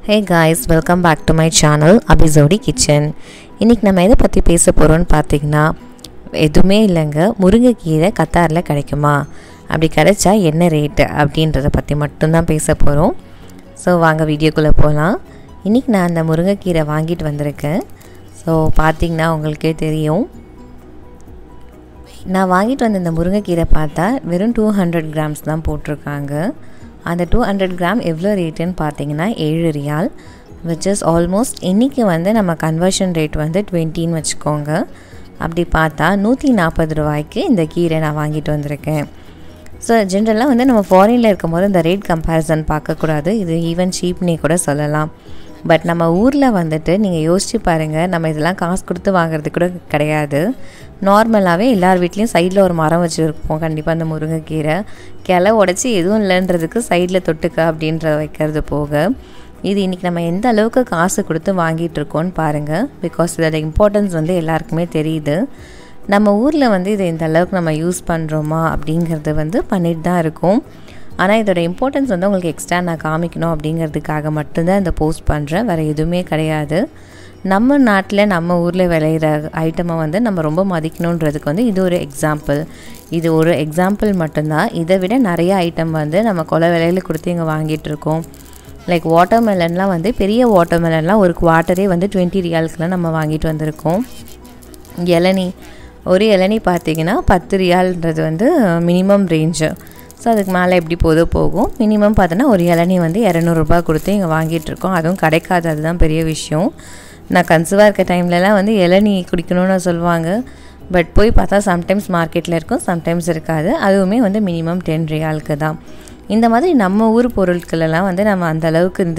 hey guys welcome back to my channel அபிசோடி kitchen இன்றைக்கி நம்ம எதை பற்றி பேச போகிறோம்னு பார்த்தீங்கன்னா எதுவுமே இல்லைங்க முருங்கைக்கீரை கத்தாரில் கிடைக்குமா அப்படி கிடைச்சா என்ன ரேட்டு அப்படின்றத பற்றி மட்டும்தான் பேச போகிறோம் ஸோ வாங்க வீடியோக்குள்ளே போகலாம் இன்றைக்கி நான் அந்த முருங்கைக்கீரை வாங்கிட்டு வந்திருக்கேன் ஸோ பார்த்தீங்கன்னா உங்களுக்கே தெரியும் நான் வாங்கிட்டு வந்த இந்த முருங்கைக்கீரை பார்த்தா வெறும் டூ ஹண்ட்ரட் கிராம்ஸ் தான் போட்டிருக்காங்க அந்த டூ ஹண்ட்ரட் கிராம் எவ்வளோ ரேட்டுன்னு பார்த்தீங்கன்னா ஏழு ரியால் விச் இஸ் ஆல்மோஸ்ட் இன்றைக்கி வந்து நம்ம கன்வர்ஷன் ரேட் வந்து டுவெண்ட்டின்னு வச்சுக்கோங்க அப்படி பார்த்தா நூற்றி நாற்பது ரூபாய்க்கு இந்த கீரை நான் வாங்கிட்டு வந்திருக்கேன் ஸோ ஜென்ரலாக வந்து நம்ம ஃபாரினில் இருக்கும்போது இந்த ரேட் கம்பேரிசன் பார்க்கக்கூடாது இது ஈவன் சீப்னே கூட சொல்லலாம் பட் நம்ம ஊரில் வந்துட்டு நீங்கள் யோசிச்சு பாருங்கள் நம்ம இதெல்லாம் காசு கொடுத்து வாங்குறது கூட கிடையாது நார்மலாகவே எல்லார் வீட்லேயும் சைடில் ஒரு மரம் வச்சுருப்போம் கண்டிப்பாக அந்த முருங்கைக்கீரை கிளை உடச்சி எதுவும் இல்லைன்றதுக்கு சைடில் தொட்டுக்க அப்படின்ற வைக்கிறது போக இது இன்றைக்கி நம்ம எந்த அளவுக்கு காசு கொடுத்து வாங்கிட்டு இருக்கோம்னு பாருங்கள் பிகாஸ் இதோட இம்பார்ட்டன்ஸ் வந்து எல்லாருக்குமே தெரியுது நம்ம ஊரில் வந்து இதை இந்த அளவுக்கு நம்ம யூஸ் பண்ணுறோமா அப்படிங்கிறது வந்து பண்ணிட்டு தான் இருக்கோம் ஆனால் இதோட இம்பார்ட்டன்ஸ் வந்து உங்களுக்கு எக்ஸ்ட்ரா நான் காமிக்கணும் அப்படிங்கிறதுக்காக மட்டும்தான் இந்த போஸ்ட் பண்ணுறேன் வேறு எதுவுமே கிடையாது நம்ம நாட்டில் நம்ம ஊரில் விளையிற ஐட்டமை வந்து நம்ம ரொம்ப மதிக்கணுன்றதுக்கு வந்து இது ஒரு எக்ஸாம்பிள் இது ஒரு எக்ஸாம்பிள் மட்டும்தான் இதை விட நிறைய ஐட்டம் வந்து நம்ம கொலை விலையில கொடுத்து இங்கே வாங்கிட்டு இருக்கோம் லைக் வாட்டர் மெலன்லாம் வந்து பெரிய வாட்டர் மெலன்லாம் ஒரு குவார்ட்டரே வந்து டுவெண்ட்டி ரியால்ஸ்க்குலாம் நம்ம வாங்கிட்டு வந்திருக்கோம் இளநி ஒரு இளநி பார்த்தீங்கன்னா பத்து ரியால்ன்றது வந்து மினிமம் ரேஞ்சு ஸோ அதுக்கு மேலே எப்படி போதோ போகும் மினிமம் பார்த்தோன்னா ஒரு இளநி வந்து இரநூறுபா கொடுத்து இங்கே வாங்கிட்டுருக்கோம் அதுவும் கிடைக்காது அதுதான் பெரிய விஷயம் நான் கன்சீவாக இருக்க டைம்லலாம் வந்து இளநி குடிக்கணும்னு சொல்லுவாங்க பட் போய் பார்த்தா சம்டைம்ஸ் மார்க்கெட்டில் இருக்கும் சம்டைம்ஸ் இருக்காது அதுவுமே வந்து மினிமம் டென் ரியாலுக்கு தான் இந்த மாதிரி நம்ம ஊர் பொருட்களெல்லாம் வந்து நம்ம அந்த அளவுக்கு இந்த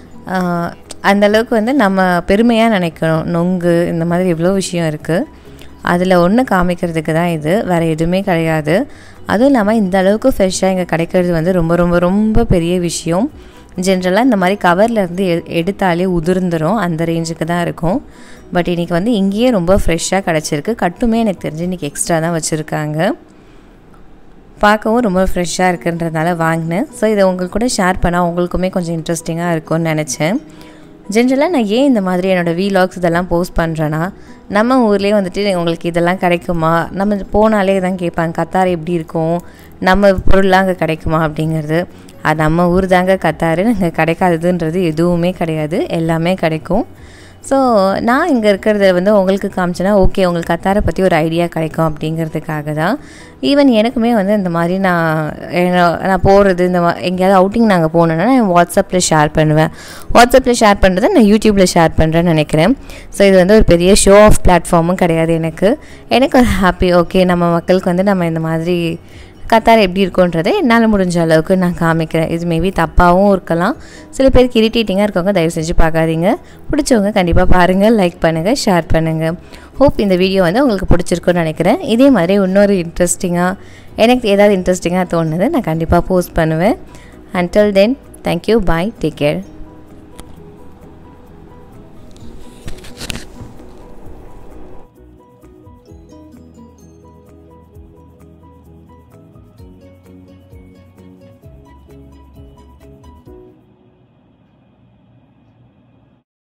அந்த அளவுக்கு வந்து நம்ம பெருமையாக நினைக்கணும் நொங்கு இந்த மாதிரி எவ்வளோ விஷயம் இருக்குது அதில் ஒன்று காமிக்கிறதுக்கு தான் இது வேறு எதுவுமே கிடையாது அதுவும் இல்லாமல் இந்த அளவுக்கு ஃப்ரெஷ்ஷாக இங்கே கிடைக்கிறது வந்து ரொம்ப ரொம்ப ரொம்ப பெரிய விஷயம் ஜென்ரலாக இந்த மாதிரி கவர்லேருந்து எ எடுத்தாலே உதிர்ந்துடும் அந்த ரேஞ்சுக்கு தான் இருக்கும் பட் இன்றைக்கி வந்து இங்கேயே ரொம்ப ஃப்ரெஷ்ஷாக கிடச்சிருக்கு கட்டுமே எனக்கு தெரிஞ்சு இன்றைக்கி எக்ஸ்ட்ரா தான் வச்சுருக்காங்க பார்க்கவும் ரொம்ப ஃப்ரெஷ்ஷாக இருக்குன்றதுனால வாங்கினேன் ஸோ இதை உங்களுக்கு கூட ஷேர் பண்ணால் உங்களுக்குமே கொஞ்சம் இன்ட்ரெஸ்டிங்காக இருக்கும்னு நினச்சேன் ஜென்ரலாக நான் ஏன் இந்த மாதிரி என்னோடய வீலாக்ஸ் இதெல்லாம் போஸ்ட் பண்ணுறேன்னா நம்ம ஊர்லேயே வந்துட்டு உங்களுக்கு இதெல்லாம் கிடைக்குமா நம்ம போனாலே தான் கேட்பாங்க கத்தார் எப்படி இருக்கும் நம்ம பொருள்லாம் அங்கே கிடைக்குமா அப்படிங்கிறது அது நம்ம ஊர் தாங்க கத்தாரு அங்கே கிடைக்காததுன்றது எதுவுமே கிடையாது எல்லாமே கிடைக்கும் ஸோ நான் இங்கே இருக்கிறத வந்து உங்களுக்கு காமிச்சேன்னா ஓகே உங்களுக்கு கத்தாரை பற்றி ஒரு ஐடியா கிடைக்கும் அப்படிங்கிறதுக்காக தான் ஈவன் எனக்குமே வந்து இந்த மாதிரி நான் நான் போகிறது இந்த எங்கேயாவது அவுட்டிங் நாங்கள் போனோன்னா நான் வாட்ஸ்அப்பில் ஷேர் பண்ணுவேன் வாட்ஸ்அப்பில் ஷேர் பண்ணுறதை நான் யூடியூப்பில் ஷேர் பண்ணுறேன்னு நினைக்கிறேன் ஸோ இது வந்து ஒரு பெரிய ஷோ ஆஃப் பிளாட்ஃபார்மும் கிடையாது எனக்கு எனக்கு ஒரு ஹாப்பி ஓகே நம்ம மக்களுக்கு வந்து நம்ம இந்த மாதிரி கத்தார் எப்படி இருக்குன்றதை என்னால் முடிஞ்ச அளவுக்கு நான் காமிக்கிறேன் இது மேபி தப்பாகவும் இருக்கலாம் சில பேருக்கு இரிட்டேட்டிங்காக இருக்கவங்க தயவு செஞ்சு பார்க்காதீங்க பிடிச்சவங்க கண்டிப்பாக பாருங்கள் லைக் பண்ணுங்கள் ஷேர் பண்ணுங்கள் ஹோப் இந்த வீடியோ வந்து உங்களுக்கு பிடிச்சிருக்குன்னு நினைக்கிறேன் இதே மாதிரி இன்னொரு இன்ட்ரெஸ்டிங்காக எனக்கு ஏதாவது இன்ட்ரெஸ்டிங்காக தோணுது நான் கண்டிப்பாக போஸ்ட் பண்ணுவேன் until then thank you bye take care